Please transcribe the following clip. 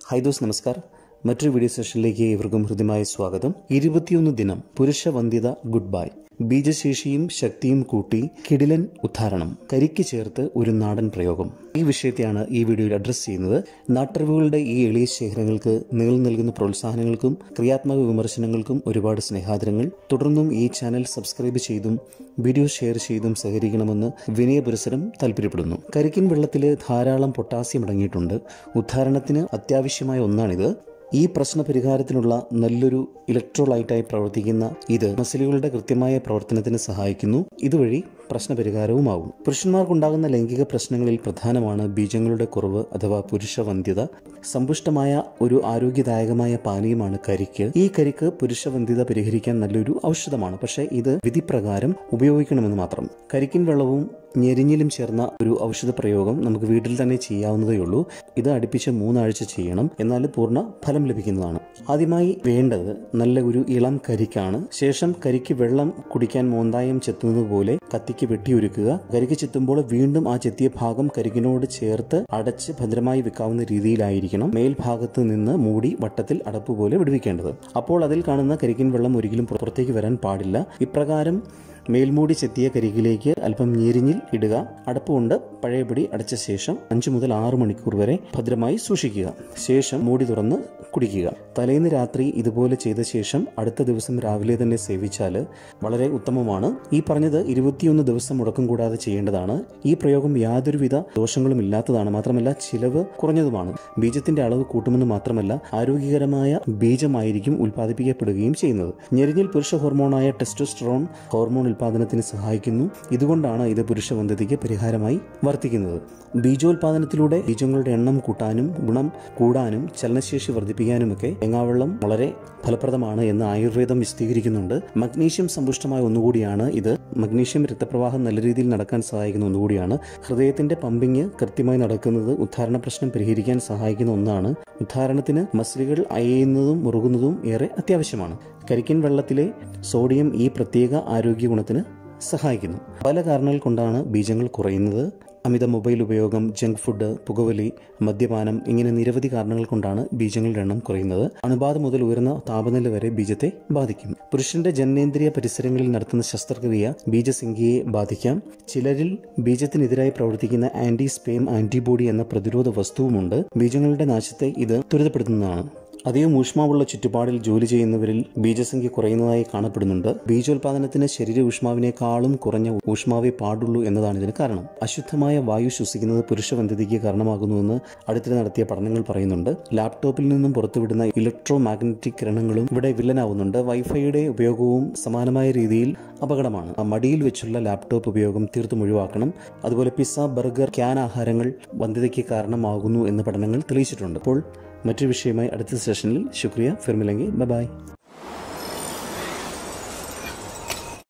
high those നമസ്കാർ മറ്റൊരു video സെഷനിലേക്ക് ഏവർക്കും ഹൃദ്യമായ സ്വാഗതം ഇരുപത്തിയൊന്ന് ദിനം പുരുഷ വന്ധ്യത ഗുഡ് ബൈ ബീജശേഷിയും ശക്തിയും കൂട്ടി കിടിലൻ ഉദ്ധാരണം കരിക്ക് ചേർത്ത് ഒരു നാടൻ പ്രയോഗം ഈ വിഷയത്തെയാണ് ഈ വീഡിയോയിൽ അഡ്രസ്സ് ചെയ്യുന്നത് നാട്ടറിവുകളുടെ ഈ എളിയ ശേഖരങ്ങൾക്ക് നിങ്ങൾ നൽകുന്ന പ്രോത്സാഹനങ്ങൾക്കും ക്രിയാത്മക വിമർശനങ്ങൾക്കും ഒരുപാട് സ്നേഹാദരങ്ങൾ തുടർന്നും ഈ ചാനൽ സബ്സ്ക്രൈബ് ചെയ്തും വീഡിയോ ഷെയർ ചെയ്തും സഹകരിക്കണമെന്ന് വിനയപുരസരം താല്പര്യപ്പെടുന്നു കരിക്കിൻ വെള്ളത്തിൽ ധാരാളം പൊട്ടാസ്യം അടങ്ങിയിട്ടുണ്ട് ഉദ്ധാരണത്തിന് അത്യാവശ്യമായ ഒന്നാണിത് ഈ പ്രശ്ന പരിഹാരത്തിനുള്ള നല്ലൊരു ഇലക്ട്രോലൈറ്റായി പ്രവർത്തിക്കുന്ന ഇത് മസിലുകളുടെ കൃത്യമായ പ്രവർത്തനത്തിന് സഹായിക്കുന്നു ഇതുവഴി പ്രശ്നപരിഹാരവുമാകും പുരുഷന്മാർക്കുണ്ടാകുന്ന ലൈംഗിക പ്രശ്നങ്ങളിൽ പ്രധാനമാണ് ബീജങ്ങളുടെ കുറവ് അഥവാ പുരുഷ വന്ധ്യത സമ്പുഷ്ടമായ ഒരു ആരോഗ്യദായകമായ പാനീയമാണ് കരിക്ക് ഈ കരിക്ക് പുരുഷ വന്ധ്യത പരിഹരിക്കാൻ നല്ലൊരു ഔഷധമാണ് പക്ഷേ ഇത് വിധിപ്രകാരം ഉപയോഗിക്കണമെന്ന് മാത്രം കരിക്കിൻ വെള്ളവും ഞെരിഞ്ഞിലും ചേർന്ന ഒരു ഔഷധ പ്രയോഗം നമുക്ക് വീട്ടിൽ തന്നെ ചെയ്യാവുന്നതേ ഉള്ളൂ ഇത് അടുപ്പിച്ച് മൂന്നാഴ്ച ചെയ്യണം എന്നാൽ പൂർണ്ണ ഫലം ലഭിക്കുന്നതാണ് ആദ്യമായി വേണ്ടത് നല്ല ഒരു ഇളം കരിക്കാണ് ശേഷം കരിക്ക് വെള്ളം കുടിക്കാൻ മോന്തായം ചെത്തുന്നത് പോലെ കത്തിക്ക് വെട്ടിയൊരുക്കുക കരിക്ക് ചെത്തുമ്പോൾ വീണ്ടും ആ ചെത്തിയ ഭാഗം കരിക്കിനോട് ചേർത്ത് അടച്ച് ഭദ്രമായി വെക്കാവുന്ന രീതിയിലായിരിക്കണം മേൽഭാഗത്ത് നിന്ന് മൂടി വട്ടത്തിൽ അടപ്പ് പോലെ വിടുവിക്കേണ്ടത് അപ്പോൾ അതിൽ കാണുന്ന കരിക്കിൻ വെള്ളം ഒരിക്കലും പുറത്തേക്ക് വരാൻ പാടില്ല ഇപ്രകാരം മേൽമൂടി ചെത്തിയ കരികിലേക്ക് അല്പം ഞെരിഞ്ഞിൽ ഇടുക അടപ്പുകൊണ്ട് പഴയപടി അടച്ച ശേഷം അഞ്ചു മുതൽ ആറ് മണിക്കൂർ വരെ ഭദ്രമായി സൂക്ഷിക്കുക ശേഷം മൂടി തുറന്ന് കുടിക്കുക തലേന്ന് രാത്രി ഇതുപോലെ ചെയ്ത ശേഷം അടുത്ത ദിവസം രാവിലെ തന്നെ സേവിച്ചാൽ വളരെ ഉത്തമമാണ് ഈ പറഞ്ഞത് ഇരുപത്തിയൊന്ന് ദിവസം മുടക്കം കൂടാതെ ചെയ്യേണ്ടതാണ് ഈ പ്രയോഗം യാതൊരുവിധ ദോഷങ്ങളും ഇല്ലാത്തതാണ് മാത്രമല്ല ചിലവ് കുറഞ്ഞതുമാണ് ബീജത്തിന്റെ അളവ് കൂട്ടുമെന്ന് മാത്രമല്ല ആരോഗ്യകരമായ ബീജമായിരിക്കും ഉൽപ്പാദിപ്പിക്കപ്പെടുകയും ചെയ്യുന്നത് ഞെരിഞ്ഞിൽ പുരുഷ ഹോർമോണായ ടെസ്റ്റോസ്റ്ററോൺ ഹോർമോൺ ഉൽപാദനത്തിന് സഹായിക്കുന്നു ഇതുകൊണ്ടാണ് ഇത് പുരുഷവന്ധ്യതയ്ക്ക് പരിഹാരമായി വർത്തിക്കുന്നത് ബീജോത്പാദനത്തിലൂടെ ബീജങ്ങളുടെ എണ്ണം കൂട്ടാനും ഗുണം കൂടാനും ചലനശേഷി വർദ്ധിപ്പിക്കാനുമൊക്കെ തേങ്ങാവെള്ളം വളരെ ഫലപ്രദമാണ് എന്ന് ആയുർവേദം വിശദീകരിക്കുന്നുണ്ട് മഗ്നീഷ്യം സമ്പുഷ്ടമായ ഒന്നുകൂടിയാണ് ഇത് മഗ്നീഷ്യം രക്തപ്രവാഹം നല്ല രീതിയിൽ നടക്കാൻ സഹായിക്കുന്ന ഒന്നുകൂടിയാണ് ഹൃദയത്തിന്റെ പമ്പിങ് കൃത്യമായി നടക്കുന്നത് ഉദ്ധാരണ പ്രശ്നം പരിഹരിക്കാൻ സഹായിക്കുന്ന ഒന്നാണ് ഉദ്ധാരണത്തിന് മസിലുകൾ അയയുന്നതും മുറുകുന്നതും ഏറെ അത്യാവശ്യമാണ് കരിക്കിൻ വെള്ളത്തിലെ സോഡിയം ഈ പ്രത്യേക ആരോഗ്യ ഗുണത്തിന് സഹായിക്കുന്നു പല കാരണങ്ങൾ കൊണ്ടാണ് ബീജങ്ങൾ കുറയുന്നത് അമിത മൊബൈൽ ഉപയോഗം ജങ്ക് ഫുഡ് പുകവലി മദ്യപാനം ഇങ്ങനെ നിരവധി കാരണങ്ങൾ കൊണ്ടാണ് ബീജങ്ങളുടെ എണ്ണം കുറയുന്നത് അണുബാധ മുതൽ ഉയർന്ന താപനില വരെ ബീജത്തെ ബാധിക്കും പുരുഷന്റെ ജനനേന്ദ്രിയ പരിസരങ്ങളിൽ നടത്തുന്ന ശസ്ത്രക്രിയ ബീജസംഖ്യയെ ബാധിക്കാം ചിലരിൽ ബീജത്തിനെതിരായി പ്രവർത്തിക്കുന്ന ആന്റി സ്പേം ആന്റിബോഡി എന്ന പ്രതിരോധ വസ്തുവുമുണ്ട് ബീജങ്ങളുടെ നാശത്തെ ഇത് ത്വരിതപ്പെടുത്തുന്നതാണ് അധികം ഊഷ്മാവുള്ള ചുറ്റുപാടിൽ ജോലി ചെയ്യുന്നവരിൽ ബീജസംഖ്യ കുറയുന്നതായി കാണപ്പെടുന്നുണ്ട് ബീജോത്പാദനത്തിന് ശരീര ഊഷ്മാവിനേക്കാളും കുറഞ്ഞ ഊഷ്മാവേ പാടുള്ളൂ എന്നതാണ് ഇതിന് കാരണം അശുദ്ധമായ വായു ശ്വസിക്കുന്നത് പുരുഷവന്ധ്യതയ്ക്ക് കാരണമാകുന്നുവെന്ന് അടുത്തിടെ നടത്തിയ പഠനങ്ങൾ പറയുന്നുണ്ട് ലാപ്ടോപ്പിൽ നിന്നും പുറത്തുവിടുന്ന ഇലക്ട്രോ മാഗ്നറ്റിക് കിരണങ്ങളും ഇവിടെ വില്ലനാവുന്നുണ്ട് വൈഫൈയുടെ ഉപയോഗവും സമാനമായ രീതിയിൽ അപകടമാണ് മടിയിൽ വെച്ചുള്ള ലാപ്ടോപ്പ് ഉപയോഗം തീർത്തും ഒഴിവാക്കണം അതുപോലെ പിസ്സ ബർഗർ ക്യാൻ ആഹാരങ്ങൾ വന്ധ്യതയ്ക്ക് കാരണമാകുന്നു എന്ന് പഠനങ്ങൾ തെളിയിച്ചിട്ടുണ്ട് അപ്പോൾ മറ്റൊരു വിഷയമായി അടുത്ത സെഷനിൽ ശുക്രിയ ഫിർമിലെങ്കിൽ ബൈ